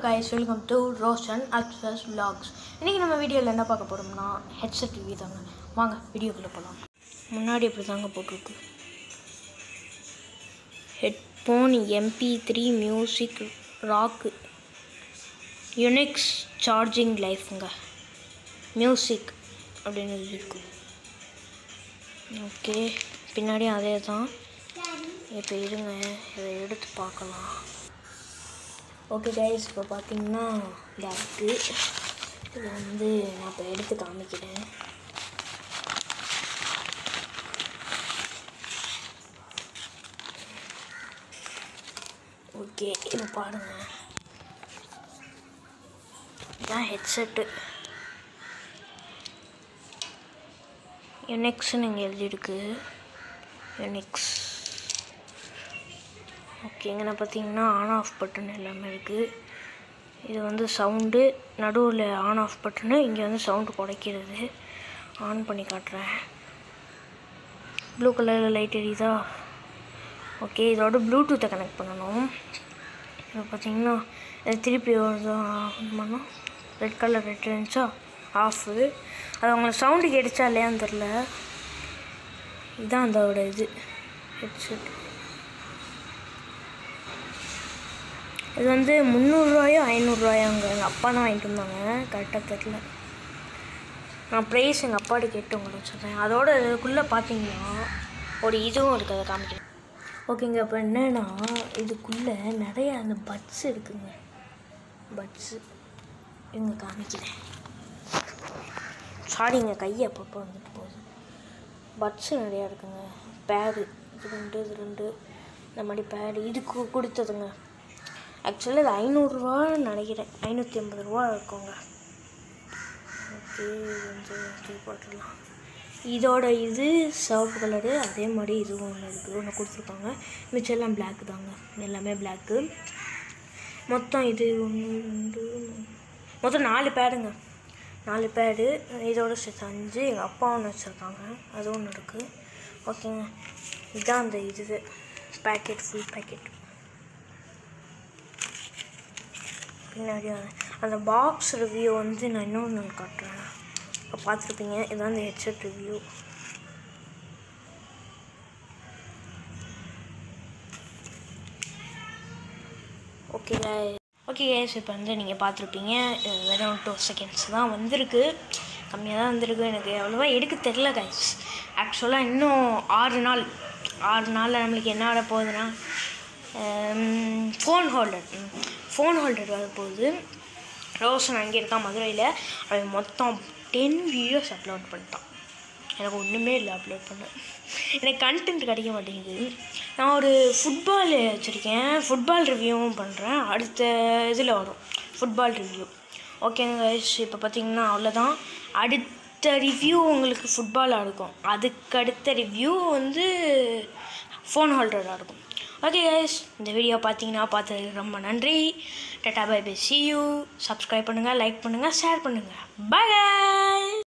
guys welcome to Roshan access vlogs இன்றைக்கி நம்ம வீடியோவில் என்ன பார்க்க போகிறோம்னா ஹெட்செட் ரிவ்யூ தாங்க வாங்க வீடியோக்குள்ளே போகலாம் முன்னாடி இப்படி தாங்க போட்டிருக்கு headphone MP three music rock யுனிக்ஸ் சார்ஜிங் லைஃப்ங்க மியூசிக் அப்படின்னு இருக்கு ஓகே பின்னாடி அதே தான் இப்போ இருங்க இதை எடுத்து பார்க்கலாம் ஓகே கைஸ் இப்போ பார்த்தீங்கன்னா பேக்கு இது வந்து நான் இப்போ எடுத்து காமிக்கிறேன் ஓகே இப்போ பாருங்கள் இதான் ஹெட்செட்டு யுனிக்ஸ்னு இங்கே எழுதியிருக்கு யுனிக்ஸ் ஓகே இங்கே பார்த்தீங்கன்னா ஆன் ஆஃப் பட்டன் எல்லாமே இருக்குது இது வந்து சவுண்டு நடுவில் ஆன் ஆஃப் பட்டனு இங்கே வந்து சவுண்டு குறைக்கிறது ஆன் பண்ணி காட்டுறேன் ப்ளூ கலரில் லைட் எரியுதா ஓகே இதோட ப்ளூடூத்தை கனெக்ட் பண்ணணும் இப்போ பார்த்தீங்கன்னா இது திருப்பி ஒரு ஆன் பண்ணோம் ரெட் கலர் ரெட் இருந்துச்சா ஆஃபு அது அவங்களுக்கு சவுண்டு கேட்டுச்சா இல்லையான்னு தெரில இதுதான் அதோட இது ஹெட்செட் இது வந்து முந்நூறுரூவாயோ ஐநூறுரூவாயோங்க எங்கள் அப்பா தான் வாங்கிட்டு வந்தாங்க கரெக்டாக தெரில நான் ப்ரைஸ் எங்கள் அப்பாட்ட கேட்டு உங்களுக்கு சொல்கிறேன் அதோட இதுக்குள்ளே பார்த்தீங்கன்னா ஒரு இதுவும் இருக்குது அதை காமிக்கிறேன் ஓகேங்க அப்போ என்னன்னா இதுக்குள்ளே நிறைய அந்த பட்ஸ் இருக்குங்க பட்ஸு இவங்க காமிக்கிறேன் சாரிங்க கை அப்பப்போ வந்துட்டு போகுது பட்ஸு நிறையா இருக்குங்க பேடு இது ரெண்டு இது ரெண்டு இந்த மாதிரி பேடு இதுக்கு கொடுத்ததுங்க ஆக்சுவலாக இது ஐநூறுரூவான்னு நினைக்கிறேன் ஐநூற்றி ஐம்பது ரூபா இருக்குங்க ஓகே இது வந்து இது போட்டுடலாம் இதோட இது சிவப்பு கலரு அதே மாதிரி இதுவும் ஒன்று இருக்குது ஒன்று கொடுத்துருக்காங்க மிச்சம் எல்லாம் பிளாக் தாங்க எல்லாமே பிளாக்கு மொத்தம் இது ஒன்று ரெண்டு மூணு. மொத்தம் நாலு பேடுங்க நாலு பேடு இதோட சேர்த்து அஞ்சு எங்கள் அப்பா ஒன்று வச்சுருக்காங்க அது ஒன்று இருக்குது ஓகேங்க இதுதான் அந்த இது பேக்கெட் ஃபுல் பேக்கெட் பின்னாடி வரேன். அந்த பாக்ஸ் ரிவ்யூ வந்து நான் இன்னொன்று காட்டுறேன் இப்போ பார்த்துருப்பீங்க இதான் அந்த headset review okay okay case இப்போ வந்து நீங்கள் பார்த்துருப்பீங்க இது வெறும் டூ செகண்ட்ஸ் தான் வந்திருக்கு கம்மியாக தான் வந்திருக்கு எனக்கு அவ்வளோவா எடுக்க தெரில கைஸ் ஆக்சுவலாக இன்னும் ஆறு நாள் ஆறு நாளில் நம்மளுக்கு என்ன வர போகுதுன்னா ஃபோன் ஹோல்டர் ஃபோன் ஹோல்டர் வர போகுது ரோஷன் அங்கே இருக்கான் மதுரையில் அவன் மொத்தம் டென் வீடியோஸ் அப்லோட் பண்ணிட்டான் எனக்கு ஒன்றுமே இல்லை அப்லோட் பண்ண எனக்கு கண்டென்ட் கிடைக்க மாட்டேங்குது நான் ஒரு ஃபுட்பால் வச்சுருக்கேன் ஃபுட்பால் ரிவ்யூவும் பண்ணுறேன் அடுத்த இதில் வரும் ஃபுட்பால் ரிவ்யூ ஓகேங்க guys இப்போ பார்த்தீங்கன்னா அவ்வளோதான் அடுத்த ரிவ்யூ உங்களுக்கு ஃபுட்பாலாக இருக்கும் அதுக்கு அடுத்த ரிவ்யூ வந்து ஃபோன் ஹோல்டராக இருக்கும் ஓகே கைஸ் இந்த வீடியோ பார்த்தீங்கன்னா பார்த்ததுக்கு ரொம்ப நன்றி டாட்டா bye bye see you subscribe பண்ணுங்கள் லைக் பண்ணுங்கள் ஷேர் பண்ணுங்கள் பாய்